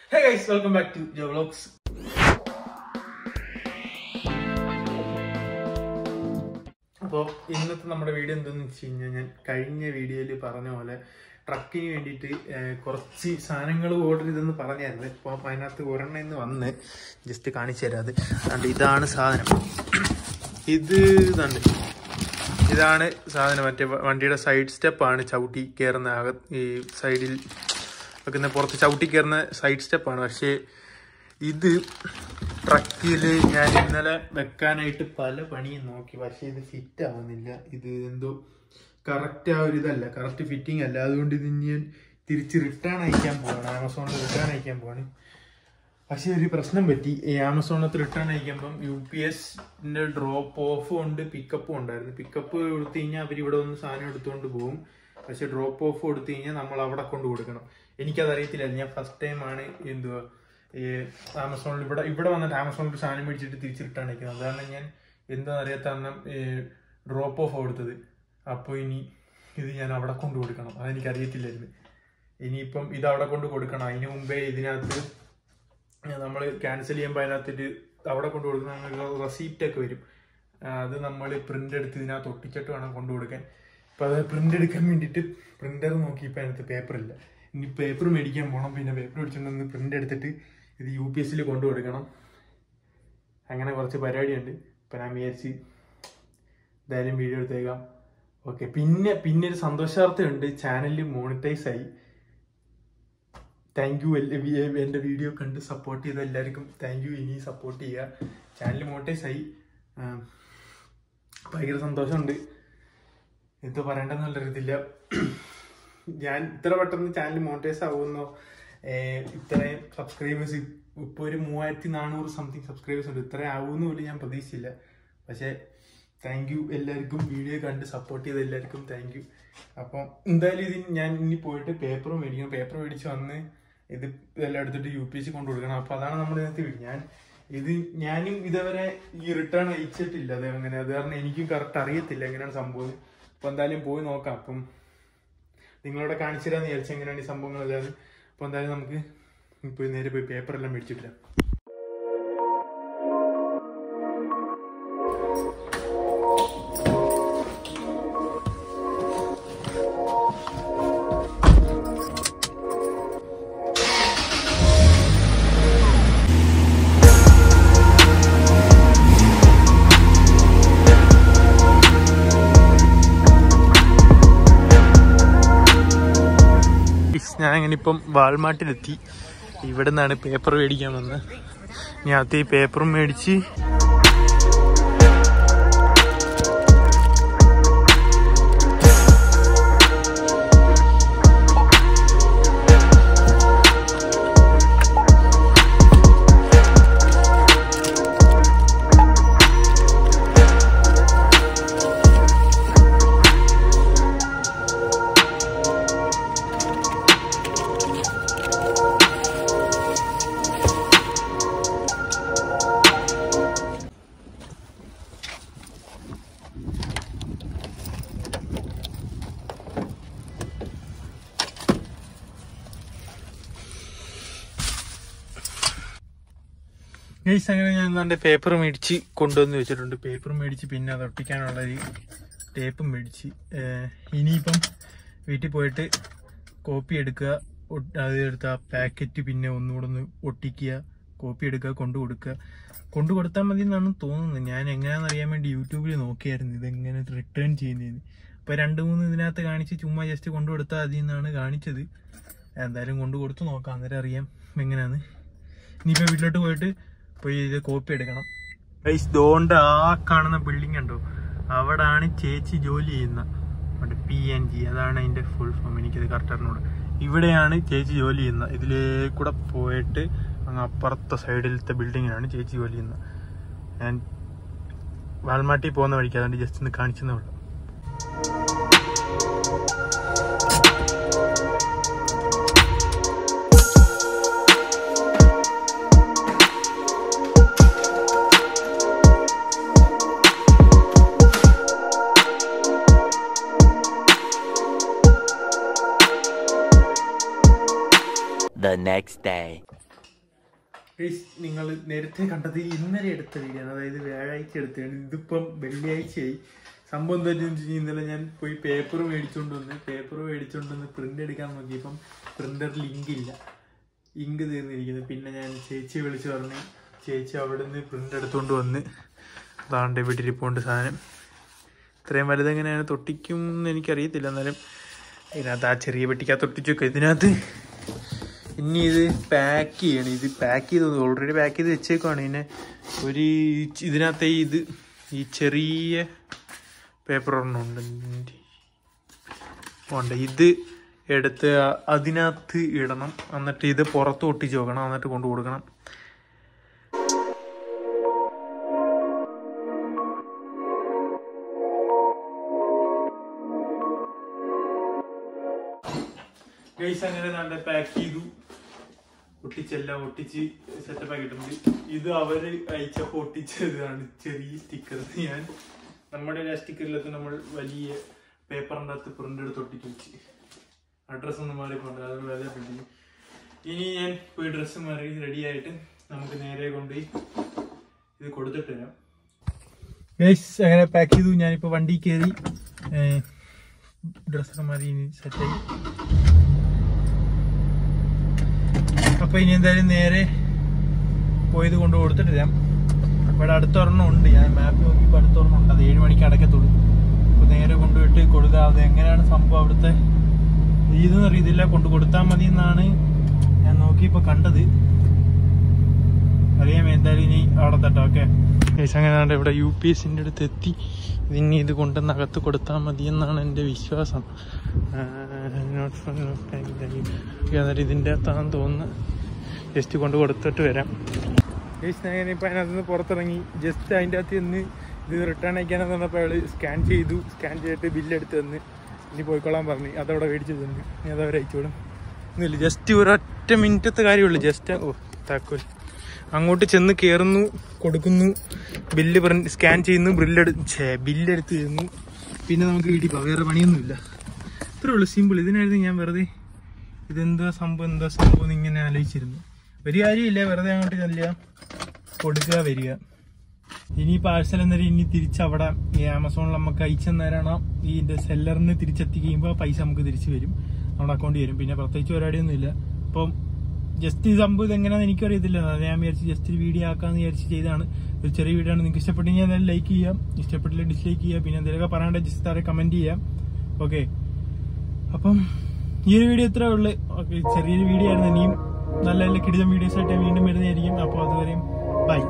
Hey guys welcome back to Jo vlogs അപ്പോൾ ഇന്നത്തെ നമ്മുടെ വീഡിയോ എന്തെന്ന് വെച്ച് കഴിഞ്ഞാൽ ഞാൻ കഴിഞ്ഞ വീഡിയോയിൽ പറഞ്ഞ പോലെ ട്രക്കിന് വേണ്ടിയിട്ട് ഏഹ്, കുറച്ച് സാധനങ്ങൾ ഓർഡർ ചെയ്തെന്ന് പറഞ്ഞായിരുന്നു ഇപ്പോൾ അതിനകത്ത് ഒരെണ്ണം ഇന്ന് വന്ന് ജസ്റ്റ് കാണിച്ചു തരാം അത് അതുകൊണ്ട് ഇതാണ് സാധനം ഇത് ഇതാണ് ഇതാണ് സാധനം മറ്റേ വ- വണ്ടിയുടെ സൈഡ് സ്റ്റെപ്പാണ് ചവിട്ടി കയറുന്ന അക ഈ സൈഡിൽ വെക്കുന്ന പുറത്ത് ചവിട്ടി കയറുന്ന സൈഡ് സ്റ്റെപ്പാണ് പക്ഷേ ഇത് ട്രക്കിൽ ഞാൻ ഇന്നലെ വെക്കാനായിട്ട് പല പണിയും നോക്കി പക്ഷേ ഇത് ഫിറ്റ് ആവുന്നില്ല ഇത് എന്തോ കറക്റ്റ് ആ ഒരു ഇതല്ല കറക്റ്റ് ഫിറ്റിംഗ് അല്ല അതുകൊണ്ട് ഇത് ഞാൻ തിരിച്ച് റിട്ടേൺ അയക്കാൻ പോവാണ് ആമസോണിൽ റിട്ടേൺ അയക്കാൻ പോവാണ് പക്ഷെ ഒരു പ്രശ്നം പറ്റി ഈ ആമസോണത്ത് റിട്ടേൺ അയക്കുമ്പം യു പി എസിന്റെ ഡ്രോപ്പ് ഓഫും ഉണ്ട് പിക്കപ്പും ഉണ്ടായിരുന്നു പിക്കപ്പ് കൊടുത്തു കഴിഞ്ഞാൽ അവർ ഇവിടെ വന്ന് സാധനം എടുത്തുകൊണ്ട് പോകും പക്ഷെ ഡ്രോപ്പ് ഓഫ് കൊടുത്തു കഴിഞ്ഞാൽ നമ്മൾ അവിടെ കൊണ്ട് കൊടുക്കണം എനിക്കത് അറിയത്തില്ലായിരുന്നു ഞാൻ ഫസ്റ്റ് ടൈം ആണ് എന്തുവാ ഈ ആമസോണിൽ ഇവിടെ ഇവിടെ വന്നിട്ട് ആമസോണിൽ ഒരു സാധനം മേടിച്ചിട്ട് തിരിച്ച് റിട്ടേൺ അയക്കുന്നത് അതാണ് ഞാൻ എന്താ അറിയാത്ത കാരണം ഡ്രോപ്പ് ഓഫ് കൊടുത്തത് അപ്പോൾ ഇനി ഇത് ഞാൻ അവിടെ കൊണ്ട് കൊടുക്കണം അതെനിക്ക് അറിയത്തില്ലായിരുന്നു ഇനിയിപ്പം ഇത് അവിടെ കൊണ്ട് കൊടുക്കണം അതിന് മുമ്പേ ഇതിനകത്ത് നമ്മൾ ക്യാൻസൽ ചെയ്യുമ്പോൾ അതിനകത്തിട്ട് അവിടെ കൊണ്ട് കൊടുക്കുന്ന റെസീപ്റ്റ് ഒക്കെ വരും ആ, അത് നമ്മൾ പ്രിന്റ് എടുത്ത് ഇതിനകത്ത് ഒട്ടിച്ചിട്ട് വേണം കൊണ്ടു കൊടുക്കാൻ ഇപ്പം അത് പ്രിന്റ് എടുക്കാൻ വേണ്ടിയിട്ട് പ്രിന്റർ നോക്കി ഇപ്പം അതിനകത്ത് പേപ്പർ ഇല്ല ഇനി പേപ്പർ മേടിക്കാൻ പോകണം പിന്നെ പേപ്പർ മേടിച്ചുകൊണ്ട് വന്ന് പ്രിന്റ് എടുത്തിട്ട് ഇത് യു പി എസിൽ കൊണ്ടു കൊടുക്കണം അങ്ങനെ കുറച്ച് പരിപാടിയുണ്ട് ഇപ്പം ഞാൻ വിചാരിച്ച് എന്തായാലും വീഡിയോ എടുത്തേക്കാം ഓക്കെ പിന്നെ പിന്നെ ഒരു സന്തോഷാർത്ഥമുണ്ട് ചാനലിൽ മോണിറ്റൈസ് ആയി താങ്ക് യു എൻ്റെ വീഡിയോ കണ്ട് സപ്പോർട്ട് ചെയ്ത എല്ലാവർക്കും താങ്ക് യു ഇനി സപ്പോർട്ട് ചെയ്യുക ചാനൽ മോണിറ്റൈസ് ആയി ആ, ഭയങ്കര സന്തോഷമുണ്ട് എന്തോ പറയേണ്ടെന്നുള്ളൊരിതില്ല ഞാൻ ഇത്ര പെട്ടെന്ന് ചാനൽ മോണിറ്റൈസ് ആവുമെന്നോ ഏർ, ഇത്രയും സബ്സ്ക്രൈബേഴ്സ് ഇപ്പോൾ ഒരു മൂവായിരത്തി നാനൂറ് സംതിങ് സബ്സ്ക്രൈബേഴ്സ് ഉണ്ട് ഇത്രയും ആവുമെന്ന് പോലും ഞാൻ പ്രതീക്ഷിച്ചില്ല പക്ഷേ താങ്ക് യു എല്ലാവർക്കും വീഡിയോ കണ്ട് സപ്പോർട്ട് ചെയ്ത എല്ലാവർക്കും താങ്ക് യു അപ്പം എന്തായാലും ഇതിന് ഞാൻ ഇനി പോയിട്ട് പേപ്പർ മേടിക്കണം പേപ്പർ മേടിച്ച് വന്ന് ഇത് ഇതെല്ലാം എടുത്തിട്ട് യു പി എസ് കൊണ്ട് കൊടുക്കണം അപ്പം അതാണ് നമ്മുടെ ഇതിനകത്ത് വീട് ഞാൻ ഇത് ഞാനും ഇതുവരെ ഈ റിട്ടേൺ അയച്ചിട്ടില്ല അത് അങ്ങനെ അത് കാരണം എനിക്കും കറക്റ്റ് അറിയത്തില്ല എങ്ങനെയാണ് സംഭവം അപ്പം എന്തായാലും പോയി നോക്കാം അപ്പം നിങ്ങളോട് കാണിച്ചു തരാന്ന് വിചാരിച്ചു എങ്ങനെയാണ് ഈ സംഭവങ്ങളെല്ലാം അപ്പോൾ എന്തായാലും നമുക്ക് പോയി നേരെ പോയി പേപ്പർ എല്ലാം മേടിച്ചിട്ടില്ല ഞാൻ അങ്ങനെ ഇപ്പം വാൾമാർട്ടിലെത്തി ഇവിടെ നിന്നാണ് പേപ്പർ മേടിക്കാൻ വന്നത് ഇനി അത് ഈ പേപ്പറും മേടിച്ച് ഗൈസ് അങ്ങനെ ഞാൻ എൻ്റെ പേപ്പർ മേടിച്ച് കൊണ്ടുവന്ന് വെച്ചിട്ടുണ്ട് പേപ്പർ മേടിച്ച് പിന്നെ അത് ഒട്ടിക്കാനുള്ള ഒരു ടേപ്പും മേടിച്ച് ഏഹ് ഇനിയിപ്പം വീട്ടിൽ പോയിട്ട് കോപ്പി എടുക്കുക ഒട്ട് അത് എടുത്ത് ആ പാക്കറ്റ് പിന്നെ ഒന്നുകൂടെ ഒന്ന് ഒട്ടിക്കുക കോപ്പി എടുക്കുക കൊണ്ടു കൊടുക്കുക കൊണ്ടു കൊടുത്താൽ മതി എന്നാണ് തോന്നുന്നത് ഞാൻ എങ്ങനെയാണെന്ന് അറിയാൻ വേണ്ടി യൂട്യൂബിൽ നോക്കിയായിരുന്നു ഇതെങ്ങനെ റിട്ടേൺ ചെയ്യുന്നതെന്ന് ഇപ്പൊ രണ്ട് മൂന്ന് ഇതിനകത്ത് കാണിച്ച് ചുമ്മാ ജസ്റ്റ് കൊണ്ടു കൊടുത്താൽ മതി എന്നാണ് കാണിച്ചത് എന്തായാലും കൊണ്ടു കൊടുത്ത് നോക്കാം അന്നേരം അറിയാം എങ്ങനെയാന്ന് ഇനിയിപ്പോ വീട്ടിലോട്ട് പോയിട്ട് പോയി ഇത് കോപ്പി എടുക്കണം ഗൈസ് ദോണ്ട് ആ കാണുന്ന ബിൽഡിംഗ് ഉണ്ടോ അവിടാണ് ചേച്ചി ജോലി ചെയ്യുന്ന പി എൻ ജി അതാണ് അതിന്റെ ഫുൾ ഫോം എനിക്കത് കറക്റ്റ് അറിഞ്ഞൂടെ ഇവിടെയാണ് ചേച്ചി ജോലി ചെയ്യുന്നത് ഇതിലേക്കൂടെ പോയിട്ട് അങ്ങ് അപ്പുറത്തെ സൈഡിലത്തെ ബിൽഡിങ്ങിലാണ് ചേച്ചി ജോലി ചെയ്യുന്നത് ഞാൻ വാൽമാട്ടി പോകുന്ന വഴിക്ക് അതുകൊണ്ട് ജസ്റ്റ് ഒന്ന് കാണിച്ചെന്നേ ഉള്ളൂ the next day. ഗൈസ് നിങ്ങൾ നേരത്തെ കണ്ടത് ഇന്നലെ എടുത്ത വീഡിയോ ആണ് അതായത് വ്യാഴാഴ്ച എടുത്തതാണ് ഇതിപ്പം വെള്ളിയാഴ്ചയായി സംഭവം എന്താ വെച്ച് കഴിഞ്ഞാൽ ഇന്നലെ ഞാൻ പോയി പേപ്പർ മേടിച്ചോണ്ട് വന്ന് പേപ്പർ മേടിച്ചോണ്ട് വന്ന് പ്രിന്റ് എടുക്കാൻ നോക്കിയപ്പം പ്രിന്ററിൽ ഇങ്ക് ഇല്ല ഇങ്ക് തീർന്നിരിക്കുന്നു പിന്നെ ഞാൻ ചേച്ചിയെ വിളിച്ച് പറഞ്ഞ് ചേച്ചി അവിടെ നിന്ന് പ്രിന്റ് എടുത്തുകൊണ്ട് വന്ന് അതാണ്ട് ഇവിടെ ഇരിപ്പുണ്ട് സാധനം ഇത്രയും വലുതെങ്ങനെയാണ് തൊട്ടിക്കും എന്ന് എനിക്കറിയത്തില്ല എന്നാലും ഇതിനകത്ത് ആ ചെറിയ പെട്ടിക്കകത്ത് ഒട്ടിച്ചു വെക്കുക ഇതിനകത്ത് ഇനി ഇത് പാക്ക് ചെയ്യണം ഇത് പാക്ക് ചെയ്ത് ഓൾറെഡി പാക്ക് ചെയ്ത് വെച്ചേക്കുവാണ് ഇതിനെ ഒരു ഈ- ഇതിനകത്തെ ഈ ഇത് ഈ ചെറിയ പേപ്പർ ഒരെണ്ണം ഉണ്ട് ഉണ്ട് ഇത് എടുത്ത് അ- അതിനകത്ത് ഇടണം എന്നിട്ട് ഇത് പുറത്ത് ഒട്ടിച്ച് വെക്കണം എന്നിട്ട് കൊണ്ടു കൊടുക്കണം ഗൈസ് അങ്ങനെ നല്ല പാക്ക് ചെയ്തു ഒട്ടിച്ചെല്ലാം ഒട്ടിച്ച് സെറ്റപ്പ് ആക്കിയിട്ടുണ്ട് ഇത് അവര് അയച്ചപ്പോ ഒട്ടിച്ചതാണ് ചെറിയ സ്റ്റിക്കർ ഞാൻ നമ്മുടെ ആ സ്റ്റിക്കറിലൊക്കെ നമ്മൾ വലിയ പേപ്പറിൻ്റെ അകത്ത് പ്രിന്റ് എടുത്ത് ഒട്ടിച്ച് വെച്ച് അഡ്രസ്സ് ഒന്ന് മാറിക്കൊണ്ട് അത് വളരെ പറ്റി ഇനി ഞാൻ പോയി ഡ്രസ്സ് മാറി റെഡി ആയിട്ട് നമുക്ക് നേരെ കൊണ്ടുപോയി ഇത് കൊടുത്തിട്ട് വരാം ഗൈസ് അങ്ങനെ പാക്ക് ചെയ്തു ഞാനിപ്പോൾ വണ്ടി കയറി ഡ്രസ്സൊക്കെ മാറി ഇനി സെറ്റായി അപ്പൊ ഇനി എന്തായാലും നേരെ പോയത് കൊണ്ട് കൊടുത്തിട്ട് തരാം ഇവിടെ അടുത്തൊരെണ്ണം ഉണ്ട് ഞാൻ മാപ്പ് നോക്കിയപ്പോൾ അടുത്തൊരെണ്ണം ഉണ്ട് അത് ഏഴ് മണിക്ക് അടക്കത്തുള്ളൂ അപ്പൊ നേരെ കൊണ്ടുപോയിട്ട് കൊടുക്കുക അത് എങ്ങനെയാണ് സംഭവം അവിടുത്തെ ഇതെന്ന് അറിയത്തില്ല കൊണ്ട് കൊടുത്താൽ മതി എന്നാണ് ഞാൻ നോക്കിയപ്പോൾ കണ്ടത് അറിയാം എന്തായാലും ഇനി അവിടെ തട്ടോ ഓക്കെ അങ്ങനെ ഇവിടെ യു പി എസിൻ്റെ അടുത്ത് എത്തി ഇനി ഇത് കൊണ്ടുവന്ന് അകത്ത് കൊടുത്താൽ മതി എന്നാണ് എൻ്റെ വിശ്വാസം ആ, not for no time value. അന്നേരം ഇതിൻ്റെ അകത്താണെന്ന് തോന്നുന്നു ജസ്റ്റ് കൊണ്ട് കൊടുത്തിട്ട് വരാം ഞാൻ ഇപ്പം അതിനകത്ത് നിന്ന് പുറത്തിറങ്ങി ജസ്റ്റ് അതിൻ്റെ അകത്ത് നിന്ന് ഇത് റിട്ടേൺ അയക്കാനെന്ന് പറഞ്ഞപ്പോൾ അയാൾ സ്കാൻ ചെയ്തു സ്കാൻ ചെയ്തിട്ട് ബില്ലെടുത്ത് തന്ന് ഇനി പോയിക്കൊള്ളാൻ പറഞ്ഞു അതവിടെ മേടിച്ച് തന്നു ഇനി അതവർ അയച്ചോളും ഒന്നുമില്ല ജസ്റ്റ് ഒരൊറ്റ മിനിറ്റത്തെ കാര്യമുള്ളൂ ജസ്റ്റ് ഓ താക്കോൽ അങ്ങോട്ട് ചെന്ന് കയറുന്നു കൊടുക്കുന്നു ബില്ല് പറഞ്ഞ് സ്കാൻ ചെയ്യുന്നു ബില്ലെടു ഛേ ബില്ലെടുത്ത് തരുന്നു പിന്നെ നമുക്ക് വീട്ടിൽ പോകാം വേറെ പണിയൊന്നുമില്ല ഇത്രേ ഉള്ളൂ സിമ്പിൾ ഇതിനായിരുന്നു ഞാൻ വെറുതെ ഇതെന്താ സംഭവം എന്താ സംഭവം എന്ന് ഇങ്ങനെ ആലോചിച്ചിരുന്നു ഒരു കാര്യമില്ല വെറുതെ അങ്ങോട്ട് ചെല്ലുക കൊടുക്കുക വരിക ഇനി പാഴ്സൽ എന്നേരം ഇനി തിരിച്ചവിടെ ഈ ആമസോണിൽ നമുക്ക് അയച്ചു തന്നേരണം ഈ ഇതിന്റെ സെല്ലറിന് തിരിച്ചെത്തി കഴിയുമ്പോൾ പൈസ നമുക്ക് തിരിച്ചു വരും നമ്മുടെ അക്കൗണ്ടിൽ വരും പിന്നെ പ്രത്യേകിച്ച് പരിപാടിയൊന്നും ഇല്ല അപ്പം ജസ്റ്റ് ഈ സംഭവം ഇതെങ്ങനെയാണെന്ന് എനിക്കറിയത്തില്ല അത് ഞാൻ വിചാരിച്ച് ജസ്റ്റ് ഒരു വീഡിയോ ആക്കാന്ന് വിചാരിച്ച് ചെയ്താണ് ഒരു ചെറിയ വീഡിയോ ആണ് നിങ്ങൾക്ക് ഇഷ്ടപ്പെട്ടെങ്കിൽ എന്തായാലും ലൈക്ക് ചെയ്യാം ഇഷ്ടപ്പെട്ടില്ല ഡിസ്ലൈക്ക് ചെയ്യാം പിന്നെ എന്തെങ്കിലുമൊക്കെ പറയാണ്ട് ജസ്റ്റ് താരെ കമന്റ് ചെയ്യാം ഓക്കെ അപ്പം ഈ ഒരു വീഡിയോ ഇത്രേ ഉള്ളു ഓക്കെ ചെറിയൊരു വീഡിയോ ആയിരുന്നു ഇനിയും നല്ല നല്ല കിടിലം വീഡിയോസ് ആയിട്ട് ഞാൻ വീണ്ടും വരുന്നതായിരിക്കും അപ്പോൾ അതുവരെയും ബൈ